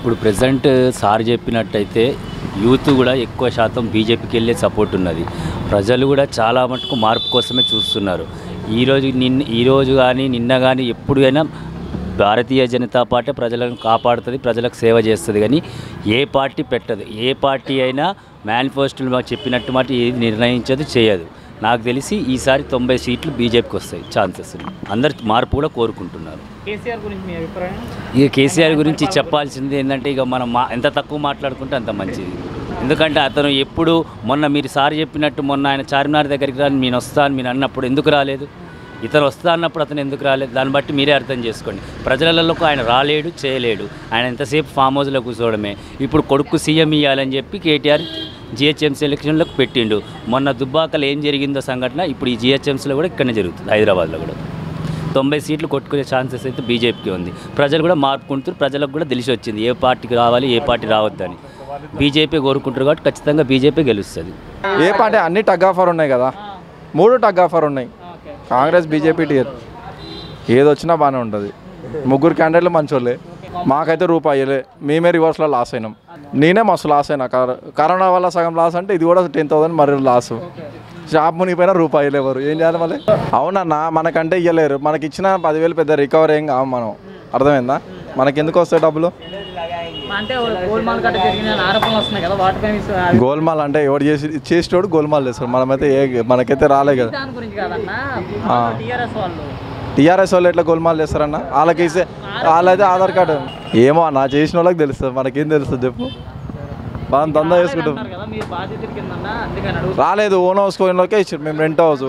ఇప్పుడు present sir చెప్పినట్టయితే youth కూడా ఎక్కువ శాతం బీజేపీకి వెళ్ళే సపోర్ట్ ఉన్నది ప్రజలు కూడా చాలా మటుకు మార్పు కోసమే చూస్తున్నారు ఈరోజు నిన్న ఈరోజు కానీ నిన్న కానీ ఎప్పుడైనా భారతీయ జనతా పార్టీ ప్రజలను కాపాడుతుంది ప్రజలకు సేవ చేస్తుంది కానీ ఏ పార్టీ పెట్టదు ఏ పార్టీ అయినా మేనిఫెస్టోలు మాకు చెప్పినట్టు మాట ఏది నిర్ణయించదు చేయదు నాకు తెలిసి ఈసారి తొంభై సీట్లు బీజేపీకి వస్తాయి ఛాన్సెస్ అందరు మార్పు కూడా కోరుకుంటున్నారు కేసీఆర్ గురించి మీ అభిప్రాయం ఇక కేసీఆర్ గురించి చెప్పాల్సింది ఏంటంటే ఇక మనం మా ఎంత తక్కువ మాట్లాడుకుంటే అంత మంచిది ఎందుకంటే అతను ఎప్పుడు మొన్న మీరు సార్ చెప్పినట్టు మొన్న ఆయన చార్మినార్ దగ్గరికి రాని నేను వస్తాను మీరు అన్నప్పుడు ఎందుకు రాలేదు ఇతను వస్తా అన్నప్పుడు అతను ఎందుకు రాలేదు దాన్ని బట్టి మీరే అర్థం చేసుకోండి ప్రజలలోకి ఆయన రాలేడు చేయలేడు ఆయన ఎంతసేపు ఫామ్ హౌస్లో కూర్చోవడమే ఇప్పుడు కొడుకు సీఎం ఇవ్వాలని చెప్పి కేటీఆర్ జిహెచ్ఎంసీ ఎలక్షన్లకు పెట్టిండు మొన్న దుబ్బాకలో ఏం జరిగిందో సంఘటన ఇప్పుడు ఈ జిహెచ్ఎంసీలో కూడా ఇక్కడనే జరుగుతుంది హైదరాబాద్లో కూడా తొంభై సీట్లు కొట్టుకునే ఛాన్సెస్ అయితే బీజేపీకి ఉంది ప్రజలు కూడా మార్పుకుంటారు ప్రజలకు కూడా తెలిసి వచ్చింది ఏ పార్టీకి రావాలి ఏ పార్టీ రావద్దని బీజేపీ కోరుకుంటారు కాబట్టి ఖచ్చితంగా బీజేపీ గెలుస్తుంది ఏ పార్టీ అన్ని టగ్ ఆఫర్ ఉన్నాయి కదా మూడు టగ్ ఆఫర్ ఉన్నాయి కాంగ్రెస్ బీజేపీ టీఆర్ ఏది వచ్చినా బాగానే ఉంటుంది ముగ్గురు క్యాండిడేట్లు మంచోళ్ళే మాకైతే రూపాయలే మేమే రివర్స్లో లాస్ అయినాం నేనే మస్తు లాస్ అయినా కర- కరోనా వల్ల సగం లాస్ అంటే ఇది కూడా టెన్ థౌసండ్ మరి లాస్ షాప్ మునిగిపోయినా రూపాయలు ఎవరు ఏం చేయాలి మళ్ళీ అవునన్నా మనకంటే ఇవ్వలేరు మనకి ఇచ్చిన పదివేలు పెద్ద రికవర్ ఏం కావు మనం అర్థమైందా మనకి ఎందుకు వస్తాయి డబ్బులు అంటే గోల్మాల్ గట్ట జరిగిన ఆరోపణలు వస్తున్నాయి కదా వాటిపై మీ స- గోల్మాల్ అంటే ఎవడు చేసి చేసేటోడు గోల్మాల్ చేస్తాడు మనమైతే ఏ మనకైతే రాలే కదా దాని గురించి కాదన్నా ఆ. టీఆర్ఎస్ వాళ్ళు టీఆర్ఎస్ వాళ్ళు ఎట్లా గోల్మాల్ చేస్తారన్న వాళ్ళకి ఇస్తే వాళ్ళైతే ఆధార్ కార్డు ఏమో అన్న చేసిన వాళ్ళకి తెలుస్తుంది మనకేం తెలుస్తుంది చెప్పు మనం దందా చేసుకుంటాం అంటున్నారు కదా మీరు బాధ్యతల కిందన్నా అందుకని అడుగు రాలేదు ఓన్ హౌస్ కోయిన్లోకే ఇచ్చారు మేము రెంట్ హౌస్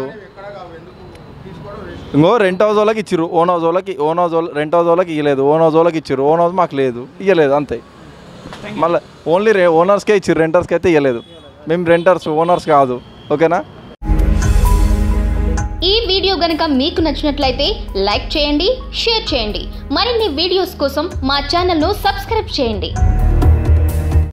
ఇంకో రెంట్ హౌస్ వాళ్ళకి ఇచ్చిర్రు ఓన్ హౌస్ వాళ్ళకి ఓన్ హౌస్ వాళ్ళ రెంట్ హౌస్ వాళ్ళకి ఇవ్వలేదు ఓన్ హౌస్ వాళ్ళకి ఇచ్చిర్రు ఓన్ హౌస్ మాకు లేదు ఇవ్వలేదు అంతే మళ్ళీ ఓన్లీ రే ఓనర్స్కే ఇచ్చిర్రు రెంటర్స్కి అయితే ఇవ్వలేదు మేము రెంటర్స్ ఓనర్స్ కాదు ఓకేనా ఈ వీడియో గనుక మీకు నచ్చినట్లయితే లైక్ చేయండి షేర్ చేయండి మరిన్ని వీడియోస్ కోసం మా ఛానల్ను సబ్స్క్రైబ్ చేయండి